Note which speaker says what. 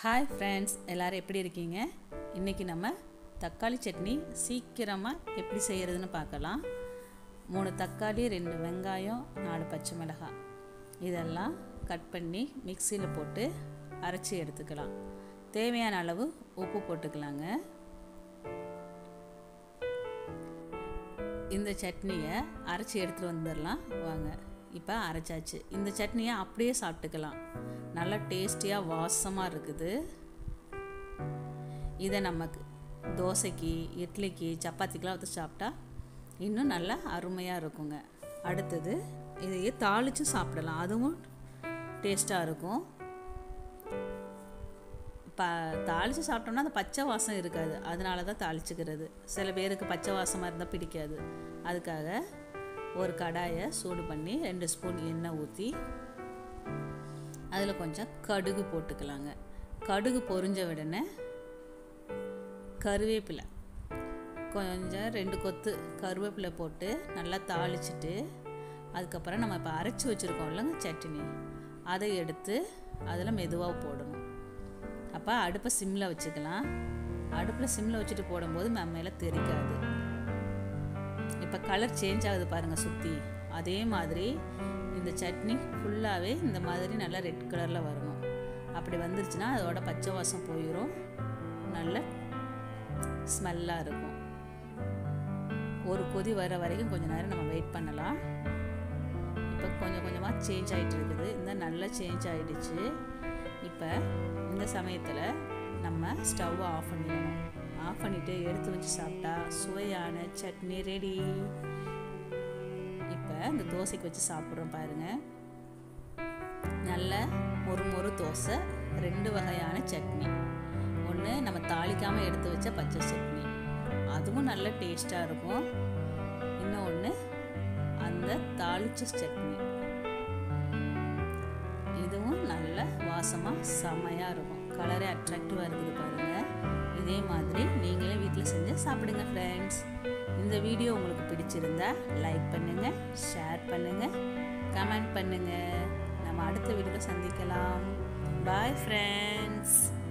Speaker 1: hi friends எல்லோரும் எப்படி இருக்கீங்க இன்றைக்கி நம்ம தக்காளி சட்னி சீக்கிரமாக எப்படி செய்கிறதுன்னு பார்க்கலாம் மூணு தக்காளி ரெண்டு வெங்காயம் நாலு பச்சை மிளகாய் இதெல்லாம் கட் பண்ணி மிக்சியில் போட்டு அரைச்சி எடுத்துக்கலாம் தேவையான அளவு உப்பு போட்டுக்கலாங்க இந்த சட்னியை அரைச்சி எடுத்துகிட்டு வந்துடலாம் வாங்க இப்போ அரைச்சாச்சு இந்த சட்னியை அப்படியே சாப்பிட்டுக்கலாம் நல்லா டேஸ்டியாக வாசமாக இருக்குது இதை நமக்கு தோசைக்கு இட்லிக்கு சப்பாத்திக்கெலாம் ஊற்றி சாப்பிட்டா இன்னும் நல்லா அருமையாக இருக்குங்க அடுத்தது இதையே தாளித்து சாப்பிடலாம் அதுவும் டேஸ்ட்டாக இருக்கும் ப தாளித்து சாப்பிட்டோம்னா அந்த பச்சை வாசம் இருக்காது அதனால தான் தாளிச்சுக்கிறது சில பேருக்கு பச்சை வாசமாக இருந்தால் பிடிக்காது அதுக்காக ஒரு கடாயை சூடு பண்ணி ரெண்டு ஸ்பூன் எண்ணெய் ஊற்றி அதில் கொஞ்சம் கடுகு போட்டுக்கலாங்க கடுகு பொரிஞ்ச உடனே கருவேப்பிலை கொஞ்சம் ரெண்டு கொத்து கருவேப்பிலை போட்டு நல்லா தாளிச்சிட்டு அதுக்கப்புறம் நம்ம இப்போ அரைச்சி வச்சுருக்கோம் இல்லைங்க சட்னி அதை எடுத்து அதில் மெதுவாக போடணும் அப்போ அடுப்பை சிம்மில் வச்சுக்கலாம் அடுப்பில் சிம்மில் வச்சுட்டு போடும்போது மேலே தெரிக்காது இப்போ கலர் சேஞ்ச் ஆகுது பாருங்கள் சுற்றி அதே மாதிரி இந்த சட்னி ஃபுல்லாகவே இந்த மாதிரி நல்லா ரெட் கலரில் வரணும் அப்படி வந்துருச்சுன்னா அதோட பச்சை வாசம் போயிடும் நல்ல ஸ்மெல்லாக இருக்கும் ஒரு கொதி வர வரைக்கும் கொஞ்சம் நேரம் நம்ம வெயிட் பண்ணலாம் இப்போ கொஞ்சம் கொஞ்சமாக சேஞ்ச் ஆகிட்டு இருக்குது இந்த நல்லா சேஞ்ச் ஆகிடுச்சு இப்போ இந்த சமயத்தில் நம்ம ஸ்டவ்வை ஆஃப் பண்ணிடணும் ஆஃப் பண்ணிவிட்டு எடுத்து வச்சு சாப்பிட்டா சுவையான சட்னி ரெடி இப்போ இந்த தோசைக்கு வச்சு சாப்பிட்றோம் பாருங்கள் நல்ல மொறு மொறு தோசை ரெண்டு வகையான சட்னி ஒன்று நம்ம தாளிக்காமல் எடுத்து வச்ச பச்சை சட்னி அதுவும் நல்ல டேஸ்ட்டாக இருக்கும் இன்னொன்று அந்த தாளிச்ச சட்னி இதுவும் நல்ல வாசமாக செமையாக இருக்கும் கலரே அட்ராக்டிவாக இருக்குது பாருங்கள் இதே மாதிரி நீங்களே வீட்டில் செஞ்சு சாப்பிடுங்க ஃப்ரெண்ட்ஸ் இந்த வீடியோ உங்களுக்கு பிடிச்சிருந்தா லைக் பண்ணுங்கள் ஷேர் பண்ணுங்கள் கமெண்ட் பண்ணுங்கள் நம்ம அடுத்த வீடியோவில் சந்திக்கலாம் பாய் ஃப்ரெண்ட்ஸ்